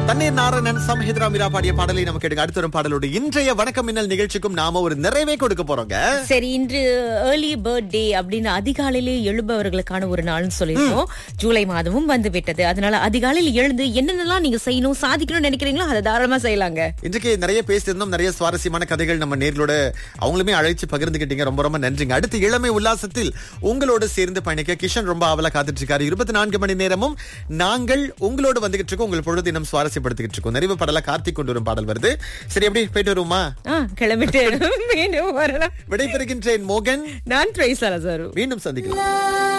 தண்ணீர் நாராயணன் சம்ஹித்ரா மீரா பாடிய பாடலை நமக்கு எடுங்க அடுத்த ஒரு பாடலோடு இன்றைய வணக்கம் மின்னல் நிகழ்ச்சிக்கும் நாம ஒரு நிறைவே கொடுக்க போறோங்க சரி இன்று ஏர்லி பர்த்டே அப்படின்னு அதிகாலையிலே எழுபவர்களுக்கான ஒரு நாள்னு சொல்லியிருக்கோம் ஜூலை மாதமும் வந்து விட்டது அதனால அதிகாலையில் எழுந்து என்னென்னலாம் நீங்க செய்யணும் சாதிக்கணும்னு நினைக்கிறீங்களோ அதை தாராளமா செய்யலாங்க இன்றைக்கு நிறைய பேசியிருந்தோம் நிறைய சுவாரஸ்யமான கதைகள் நம்ம நேர்களோட அவங்களுமே அழைச்சு பகிர்ந்துக்கிட்டீங்க ரொம்ப ரொம்ப நன்றிங்க அடுத்து இளமை உல்லாசத்தில் உங்களோட சேர்ந்து பயணிக்க கிஷன் ரொம்ப ஆவலா காத்துட்டு இருக்காரு இருபத்தி நான்கு மணி நேரமும் நாங்கள் உங்களோட வந்துகிட்டு இருக்கோம் உங்கள் பொழுது இன்னும் சுவாரஸ்யப்படுத்திக்கிட்டு இருக்கோம் நிறைவு பாடலா கார்த்திக் கொண்டு வரும் பாடல் வருது சரி எப்படி போயிட்டு வருவோமா ஆ, கிளம்பிட்டு மீண்டும் வரலாம் விடைபெறுகின்றேன் மோகன் நான் ட்ரைசாலா சார் மீண்டும் சந்திக்கலாம்